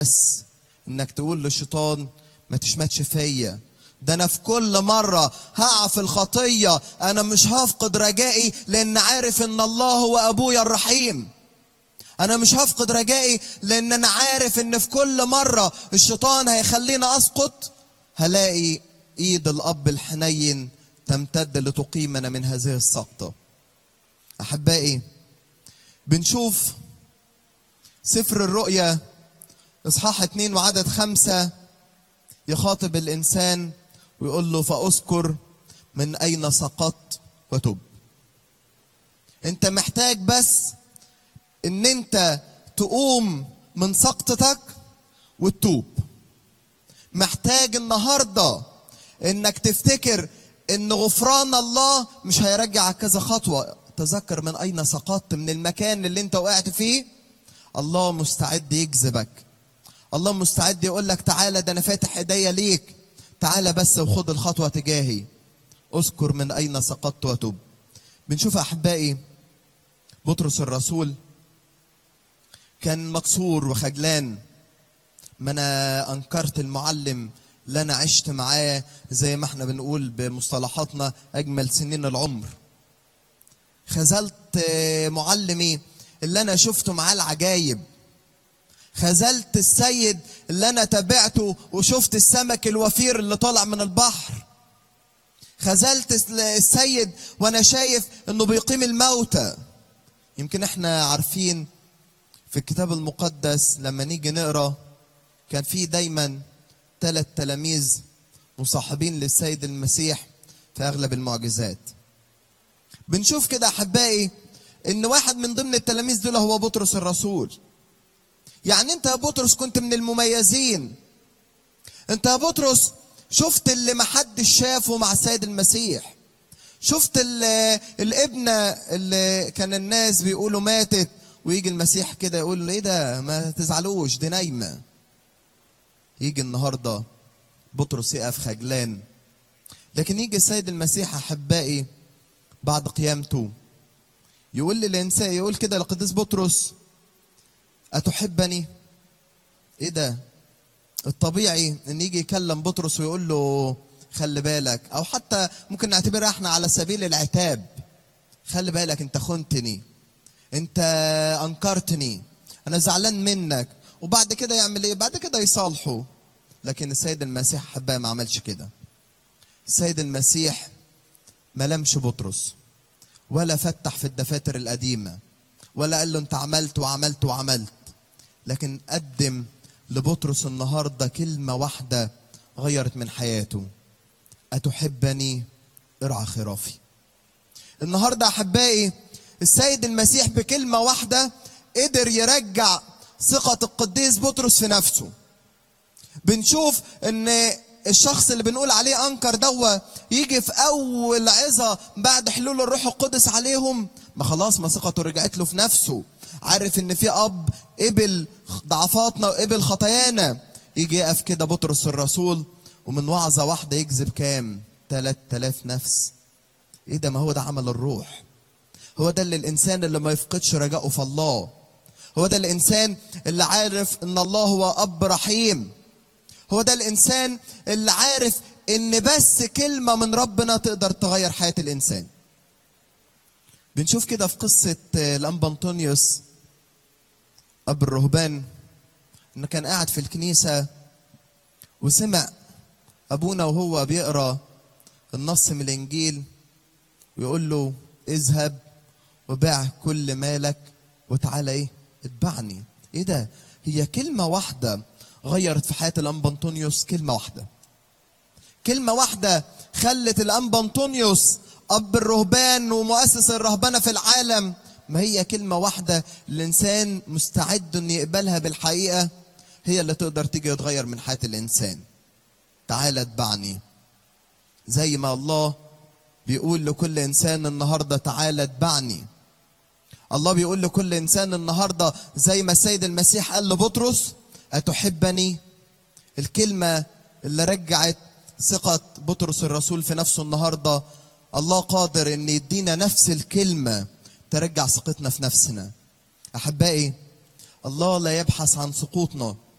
بس انك تقول للشيطان ما تشمتش فيا ده انا في كل مرة هقع في الخطية انا مش هفقد رجائي لان عارف ان الله هو ابويا الرحيم انا مش هفقد رجائي لان انا عارف ان في كل مرة الشيطان هيخليني اسقط هلاقي ايد الاب الحنين تمتد لتقيمنا من هذه السقطة احبائي بنشوف سفر الرؤيا اصحاح اتنين وعدد خمسة يخاطب الانسان ويقول له فاذكر من اين سقطت وتب انت محتاج بس ان انت تقوم من سقطتك وتتوب محتاج النهارده انك تفتكر ان غفران الله مش هيرجعك كذا خطوه تذكر من اين سقطت من المكان اللي انت وقعت فيه الله مستعد يجذبك الله مستعد يقول لك تعالى ده انا فاتح ايديا ليك تعالى بس وخد الخطوه تجاهي اذكر من اين سقطت وتب بنشوف احبائي بطرس الرسول كان مكسور وخجلان ما انا انكرت المعلم اللي انا عشت معاه زي ما احنا بنقول بمصطلحاتنا اجمل سنين العمر خذلت معلمي اللي انا شفته معاه العجايب خذلت السيد اللي انا تابعته وشفت السمك الوفير اللي طالع من البحر خذلت السيد وانا شايف انه بيقيم الموتى يمكن احنا عارفين في الكتاب المقدس لما نيجي نقرا كان في دايما ثلاث تلاميذ مصاحبين للسيد المسيح في اغلب المعجزات بنشوف كده احبائي ان واحد من ضمن التلاميذ دول هو بطرس الرسول يعني انت يا بطرس كنت من المميزين انت يا بطرس شفت اللي محدش شافه مع السيد المسيح شفت الابنة اللي كان الناس بيقولوا ماتت ويجي المسيح كده يقول له ايه ده ما تزعلوش دي نايمه يجي النهارده بطرس يقف خجلان لكن يجي السيد المسيح احبائي بعد قيامته يقول للانسان يقول كده للقديس بطرس اتحبني ايه ده الطبيعي ان يجي يكلم بطرس ويقول له خلي بالك او حتى ممكن نعتبرها احنا على سبيل العتاب خلي بالك انت خنتني انت انكرتني انا زعلان منك وبعد كده يعمل ايه بعد كده يصالحه لكن السيد المسيح حباه ما عملش كده السيد المسيح ما لمش بطرس ولا فتح في الدفاتر القديمة ولا قال له انت عملت وعملت وعملت لكن قدم لبطرس النهاردة كلمة واحدة غيرت من حياته أتحبني ارعى خرافي النهاردة أحبائي السيد المسيح بكلمة واحدة قدر يرجع ثقة القديس بطرس في نفسه بنشوف ان الشخص اللي بنقول عليه انكر دوا يجي في اول عظة بعد حلول الروح القدس عليهم ما خلاص ما ثقته رجعت له في نفسه عارف ان في اب قبل ضعفاتنا وقبل خطايانا يجي يقف كده بطرس الرسول ومن وعظة واحدة يجذب كام 3000 نفس ايه ده ما هو ده عمل الروح هو ده اللي الانسان اللي ما يفقدش رجائه في الله هو ده الانسان اللي عارف ان الله هو اب رحيم هو ده الانسان اللي عارف ان بس كلمه من ربنا تقدر تغير حياه الانسان بنشوف كده في قصه الانبا انطونيوس اب الرهبان انه كان قاعد في الكنيسه وسمع ابونا وهو بيقرا النص من الانجيل ويقول له اذهب وبيع كل مالك وتعالى ايه اتبعني ايه ده هي كلمة واحدة غيرت في حياة الأنبا أنطونيوس كلمة واحدة كلمة واحدة خلت الأنبا أنطونيوس أب الرهبان ومؤسس الرهبنة في العالم ما هي كلمة واحدة الإنسان مستعد إن يقبلها بالحقيقة هي اللي تقدر تيجي تغير من حياة الإنسان تعال اتبعني زي ما الله بيقول لكل إنسان النهاردة تعال اتبعني الله بيقول لكل انسان النهارده زي ما السيد المسيح قال لبطرس اتحبني الكلمه اللي رجعت ثقه بطرس الرسول في نفسه النهارده الله قادر ان يدينا نفس الكلمه ترجع ثقتنا في نفسنا احبائي الله لا يبحث عن سقوطنا